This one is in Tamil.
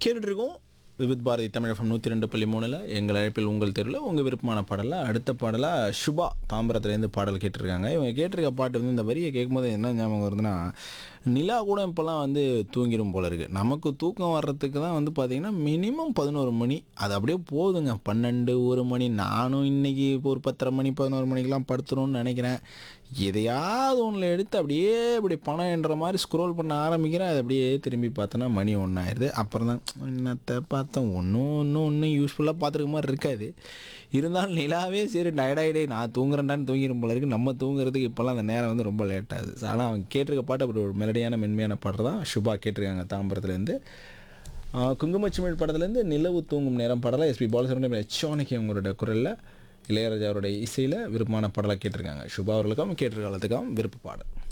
கேட்டுட்டு இருக்கோம் விவித் பாரதி தமிழகம் நூற்றி ரெண்டு புள்ளி மூணில் எங்கள் அழைப்பில் உங்கள் தெருவில் உங்கள் விருப்பமான பாடலில் அடுத்த பாடலாக சுபா தாம்பரத்துலேருந்து பாடல் கேட்டிருக்காங்க இவங்க கேட்டிருக்க பாட்டு வந்து இந்த வரியை கேட்கும்போது என்ன ஞாபகம் வருதுன்னா நிலா கூட இப்போல்லாம் வந்து தூங்கிடும் போல இருக்குது நமக்கு தூக்கம் வர்றதுக்கு தான் வந்து பார்த்திங்கன்னா மினிமம் பதினோரு மணி அது அப்படியே போதுங்க பன்னெண்டு ஒரு மணி நானும் இன்றைக்கி இப்போ ஒரு பத்தரை மணி பதினோரு மணிக்கெலாம் படுத்துணும்னு நினைக்கிறேன் எதையாவது ஒன்றில் எடுத்து அப்படியே இப்படி பணம் என்ற மாதிரி ஸ்க்ரோல் பண்ண ஆரம்பிக்கிறேன் அது அப்படியே திரும்பி பார்த்தோன்னா மணி ஒன்றாயிருது அப்புறம் தான் என்னத்தை பார்த்தோம் ஒன்றும் ஒன்றும் ஒன்றும் யூஸ்ஃபுல்லாக பார்த்துருக்க மாதிரி இருக்காது இருந்தாலும் நிலாவே சரி டயர்டாயிடே நான் தூங்குறேன்டான்னு தூங்கிடும் போல இருக்கு நம்ம தூங்குறதுக்கு இப்போல்லாம் அந்த நேரம் வந்து ரொம்ப லேட் ஆகுது ஆனால் அவங்க கேட்டிருக்க பாட்டு அப்படி ஒரு மெலடியான மென்மையான பாட்டு தான் சுபா கேட்டிருக்காங்க தாம்பரத்துலேருந்து குங்குமச்சிமிழ் படத்துலேருந்து நிலவு தூங்கும் நேரம் பாடலாம் எஸ்பி பாலசுப்ரமணியம் எச்சானிக்கு அவங்களோட குரலில் இளையராஜா அவருடைய இசையில் விருப்பமான பாடலாக கேட்டிருக்காங்க சுபா அவர்களுக்கும் கேட்டிருக்காலத்துக்கும் விருப்ப பாடல்